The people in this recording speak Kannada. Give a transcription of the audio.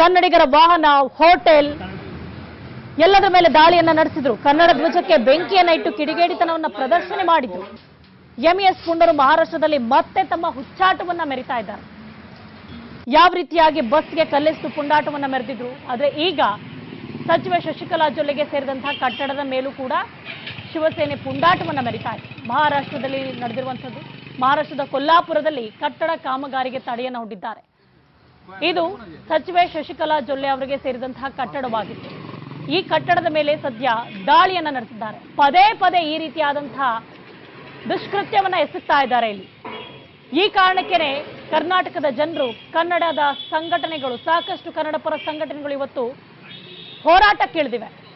ಕನ್ನಡಿಗರ ವಾಹನ ಹೋಟೆಲ್ ಎಲ್ಲದರ ಮೇಲೆ ದಾಳಿಯನ್ನ ನಡೆಸಿದ್ರು ಕನ್ನಡ ಧ್ವಜಕ್ಕೆ ಬೆಂಕಿಯನ್ನ ಇಟ್ಟು ಕಿಡಿಗೇಡಿತನವನ್ನ ಪ್ರದರ್ಶನ ಮಾಡಿದ್ರು ಎಂಎಸ್ ಪುಂಡರು ಮಹಾರಾಷ್ಟ್ರದಲ್ಲಿ ಮತ್ತೆ ತಮ್ಮ ಹುಚ್ಚಾಟವನ್ನ ಮೆರಿತಾ ಇದ್ದಾರೆ ಯಾವ ರೀತಿಯಾಗಿ ಬಸ್ಗೆ ಕಲ್ಲೆಸ್ತು ಪುಂಡಾಟವನ್ನ ಮೆರೆದಿದ್ರು ಆದ್ರೆ ಈಗ ಸಚಿವೆ ಶಶಿಕಲಾ ಜೊಲ್ಲೆಗೆ ಸೇರಿದಂತಹ ಕಟ್ಟಡದ ಮೇಲೂ ಕೂಡ ಶಿವಸೇನೆ ಪುಂಡಾಟವನ್ನ ಮೆರಿತಾ ಇದೆ ಮಹಾರಾಷ್ಟ್ರದಲ್ಲಿ ನಡೆದಿರುವಂಥದ್ದು ಮಹಾರಾಷ್ಟ್ರದ ಕೊಲ್ಲಾಪುರದಲ್ಲಿ ಕಟ್ಟಡ ಕಾಮಗಾರಿಗೆ ತಡೆಯನ್ನ ಒಡ್ಡಿದ್ದಾರೆ ಇದು ಸಚಿವೆ ಶಶಿಕಲಾ ಜೊಲ್ಲೆ ಅವರಿಗೆ ಸೇರಿದಂತಹ ಕಟ್ಟಡವಾಗಿತ್ತು ಈ ಕಟ್ಟಡದ ಮೇಲೆ ಸದ್ಯ ದಾಳಿಯನ್ನ ನಡೆಸಿದ್ದಾರೆ ಪದೇ ಪದೇ ಈ ರೀತಿಯಾದಂತಹ ದುಷ್ಕೃತ್ಯವನ್ನ ಎಸಗ್ತಾ ಇದ್ದಾರೆ ಇಲ್ಲಿ ಈ ಕಾರಣಕ್ಕೇನೆ ಕರ್ನಾಟಕದ ಜನರು ಕನ್ನಡದ ಸಂಘಟನೆಗಳು ಸಾಕಷ್ಟು ಕನ್ನಡ ಪರ ಸಂಘಟನೆಗಳು ಇವತ್ತು ಹೋರಾಟಕ್ಕಿಳಿದಿವೆ